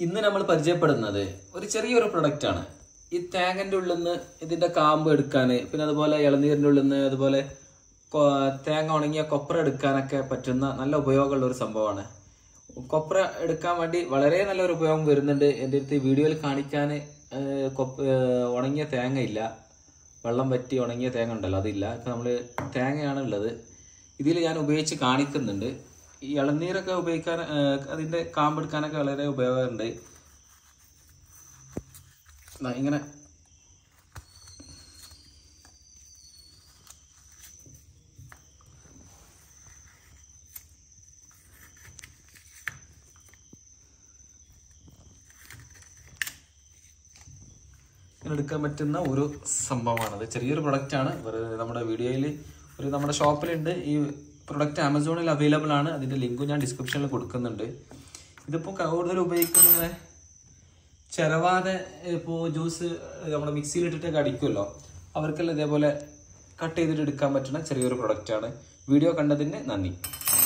ഇന്ന് നമ്മൾ പരിചയപ്പെടുന്നത് ഒരു ചെറിയൊരു പ്രൊഡക്റ്റ് ആണ് ഈ തേങ്ങന്റെ ഉള്ളിൽ നിന്ന് ഇതിന്റെ കാമ്പ് എടുക്കാൻ പിന്നെ അതുപോലെ ഇളനീരിന്റെ ഉള്ളിൽ നിന്ന് അതുപോലെ കൊ- തേങ്ങ ഉണങ്ങിയ കൊപ്ര എടുക്കാനൊക്കെ പറ്റുന്ന നല്ല ഉപയോഗമുള്ള ഒരു സംഭവമാണ് കൊപ്ര എടുക്കാൻ വേണ്ടി വളരെ നല്ലൊരു ഉപയോഗം വരുന്നുണ്ട് എൻ്റെ അടുത്ത് ഈ വീഡിയോയിൽ കാണിക്കാൻ ഉണങ്ങിയ തേങ്ങ ഇല്ല വെള്ളം വറ്റി ഉണങ്ങിയ തേങ്ങ ഉണ്ടല്ലോ അതില്ല ഇപ്പം നമ്മൾ തേങ്ങയാണ് ഉള്ളത് ഇതിൽ ഞാൻ ഉപയോഗിച്ച് കാണിക്കുന്നുണ്ട് ഈ ഇളനീരൊക്കെ ഉപയോഗിക്കാൻ ഏഹ്, അതിന്റെ കാമ്പെടുക്കാനൊക്കെ വളരെ ഉപയോഗമുണ്ട് ദാ ഇങ്ങനെ ഇങ്ങനെ എടുക്കാൻ പറ്റുന്ന ഒരു സംഭവമാണത് ചെറിയൊരു പ്രൊഡക്റ്റ് ആണ് വെറുതെ നമ്മുടെ വീഡിയോയിൽ ഒരു നമ്മുടെ ഷോപ്പിലുണ്ട് ഈ പ്രൊഡക്റ്റ് ആമസോണിൽ അവൈലബിൾ ആണ് അതിന്റെ ലിങ്ക് ഞാൻ ഡിസ്ക്രിപ്ഷനിൽ കൊടുക്കുന്നുണ്ട് ഇതിപ്പോൾ കൂടുതൽ ഉപയോഗിക്കുന്നത് ഇങ്ങനെ ചിരവാതെ ഇപ്പോൾ ജ്യൂസ് നമ്മുടെ മിക്സിയിൽ ഇട്ടിട്ടൊക്കെ അടിക്കുമല്ലോ അവർക്കെല്ലാം ഇതേപോലെ കട്ട് ചെയ്തിട്ട് എടുക്കാൻ പറ്റുന്ന ചെറിയൊരു പ്രൊഡക്റ്റ് ആണ് വീഡിയോ കണ്ടതിന് നന്ദി